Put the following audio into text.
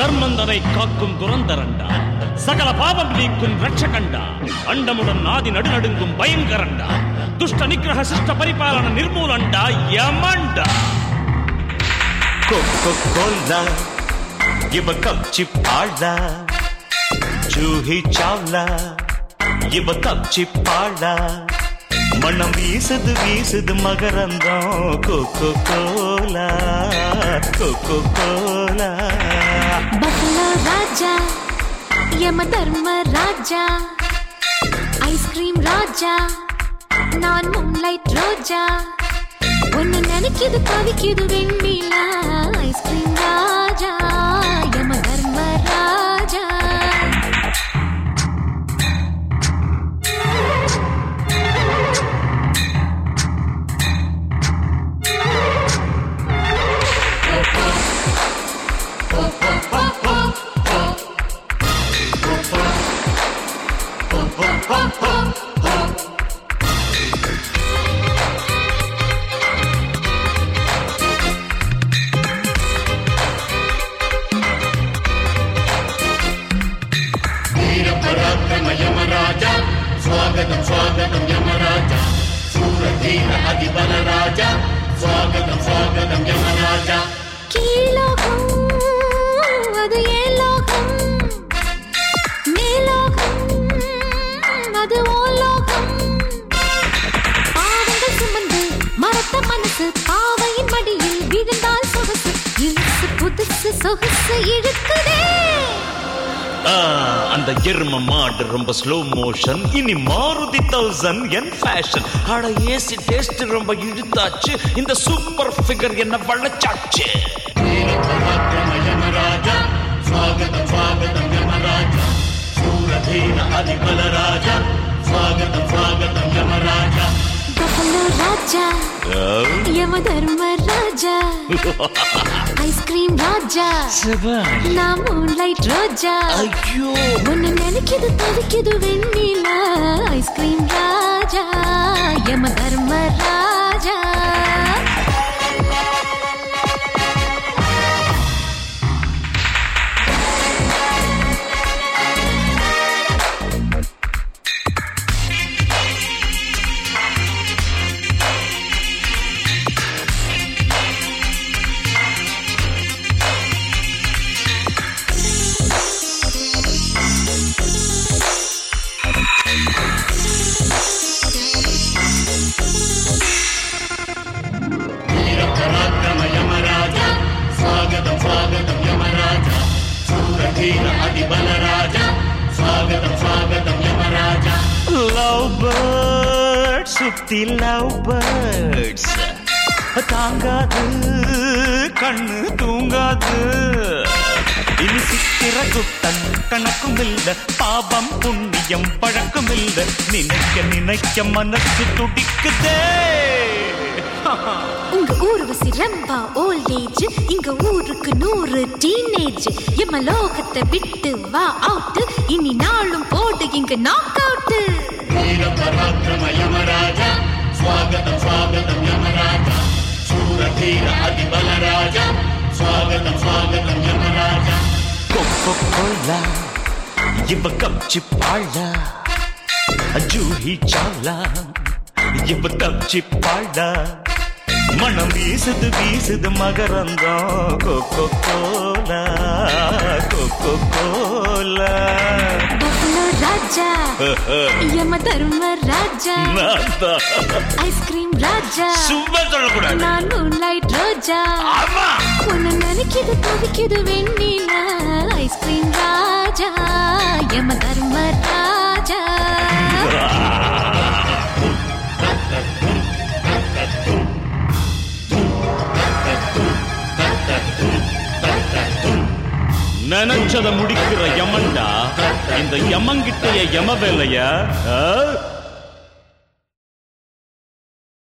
தர்மந்தனை காக்கும் துரந்தரண்டா சகல பாவம் நீக்கும் ரட்சகண்டா அண்டமுடன் நாதி நடுநடுங்கும் பயங்கரண்டா துஷ்ட நிகிரக சிஷ்ட பரிபாலன நிர்மூலண்டா யமண்டா கொக்கோ கோலா இவ கப்சி பாழா ஜூஹி சாவ்லா இவ கப்சி பாழா மனம் வீசுது வீசுது மகரந்தம் Coca Cola Coca Cola buffalo ராஜா யம தர்ம ராஜா ஐஸ்கிரீம் ராஜா நான் மூன்லைட் ரோஜா ஒன்னு நினைக்குது தவிக்குது வெண்ணிலா ஐஸ்கிரீம் ராஜா யம தர்ம ராஜா పరాక్రమ యమరాజ స్వాగతం స్వాగతం యమరాజ సూరధీర అతి బలరాజ స్వాగతం స్వాగతం యమరాజ கீழோகம் அது ஏலோகம் மேலோகம் அது ஓலோகம் பாவங்கள் சுமந்து மரத்த மனசு பாவையின் மடியில் விழுந்தால் சொகுசு இழுத்து புதுசு சொகுசு இழுக்குதே ஆ, அந்த எரும மாடு ரொம்ப ஸ்லோ மோஷன் இனி மாருதி தௌசண்ட் என் ஃபேஷன் அட ஏசி டேஸ்ட் ரொம்ப இழுத்தாச்சு இந்த சூப்பர் ஃபிகர் என்ன வளச்சாச்சு పరాక్రమ యమరాజ స్వాగతం స్వాగతం యమరాజ శూరధీర అతి బలరాజ స్వాగతం స్వాగతం యమరాజ பஃபலோ ராஜா யம தர்ம ராஜா ஐஸ்கிரீம் ராஜா நான் மூன்லைட் ரோஜா ஐயோ ஒன்னு நினைக்குது தவிக்குது வெண்ணிலா ஐஸ்கிரீம் ராஜா யம தர்ம ராஜா వీర పరాక్రమ యమరాజ స్వాగతం స్వాగతం యమరాజ శూరధీర అతి బలరాజ స్వాగతం స్వాగతం యమరాజ லவ் பேர்ட்ஸ் சுத்தி லவ் பேர்ட்ஸ் தாங்காது கண்ணு தூங்காது இனி சித்திர குத்தன் கணக்கும் இல்ல பாபம் புண்ணியம் பழக்கம் இல்ல நினைக்க நினைக்க மனசு துடிக்குதே உங்க ஊர்வசி ரம்பா ஓல்ட் ஏஜ் இங்க ஊருக்கு நூறு டீனேஜ் எம்ம லோகத்தை விட்டு வா அவுட் இனி நாளும் போடு இங்க நாக் அவுட் వీర పరాక్రమ యమరాజ స్వాగతం స్వాగతం యమరాజ శూరధీర అతి బలరాజ స్వాగతం స్వాగతం యమరాజ கொக்கோ கோலா இவ கப்சி பாழா ஜூஹி சாலா இவ கப்சி பாழா மனம் வீசுது வீசுது மகரந்தம் Coca Cola Coca Cola buffalo ராஜா யம தர்ம ராஜா நான் ஐஸ்கிரீம் ராஜா சும்மா சொல்லக்கூடாது நான் மூன்லைட் ரோஜா ஆமா உன்னை நினைக்குது தவிக்குது வெண்ணிலா ஐஸ்கிரீம் ராஜா யம தர்ம ராஜா நினைச்சத முடிக்கிற யமன்டா இந்த யமங்கிட்டைய யம வேலைய ஆ?